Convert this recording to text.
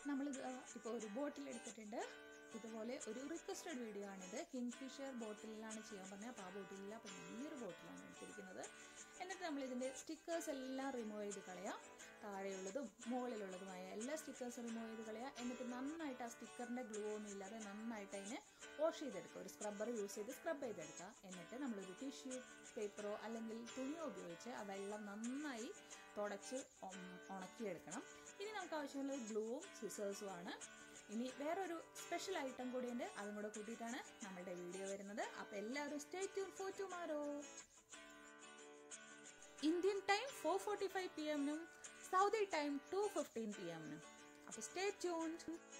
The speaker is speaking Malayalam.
നമ്മളിത് ഇപ്പോൾ ഒരു ബോട്ടിൽ എടുത്തിട്ടുണ്ട് ഇതുപോലെ ഒരു റിക്വസ്റ്റഡ് വീഡിയോ ആണിത് കിങ് ഫിഷർ ബോട്ടിലാണ് ചെയ്യാൻ പറഞ്ഞത് അപ്പോൾ ആ ബോട്ടിലില്ല അപ്പോൾ വലിയൊരു ബോട്ടിലാണ് എടുത്തിരിക്കുന്നത് എന്നിട്ട് നമ്മൾ ഇതിൻ്റെ സ്റ്റിക്കേഴ്സ് എല്ലാം റിമൂവ് ചെയ്ത് കളയാം താഴെയുള്ളതും മുകളിലുള്ളതുമായ എല്ലാ സ്റ്റിക്കേഴ്സും റിമൂവ് ചെയ്ത് കളയാം എന്നിട്ട് നന്നായിട്ട് ആ സ്റ്റിക്കറിൻ്റെ ഗ്ലൂ ഒന്നും ഇല്ലാതെ നന്നായിട്ട് അതിനെ വാഷ് ചെയ്തെടുക്കുക ഒരു സ്ക്രബ്ബർ യൂസ് ചെയ്ത് സ്ക്രബ് ചെയ്തെടുക്കുക എന്നിട്ട് നമ്മളൊരു ടിഷ്യൂ പേപ്പറോ അല്ലെങ്കിൽ തുണിയോ ഉപയോഗിച്ച് ആ വെള്ളം നന്നായി തുടച്ച് ഉം- ഉണക്കിയെടുക്കണം ഇനി നമുക്ക് ആവശ്യമുള്ള ഗ്ലൂവും സിസേഴ്സും ആണ് ഇനി വേറൊരു സ്പെഷ്യൽ ഐറ്റം കൂടിയുണ്ട് അതും കൂടെ കൂട്ടിയിട്ടാണ് നമ്മളുടെ വീഡിയോ വരുന്നത് അപ്പോൾ എല്ലാവരും stay tune for tomorrow Indian time four forty five P എമ്മിനും Saudi time two fifteen P എമ്മിനും അപ്പോൾ സ്റ്റേ ട്യൂൺ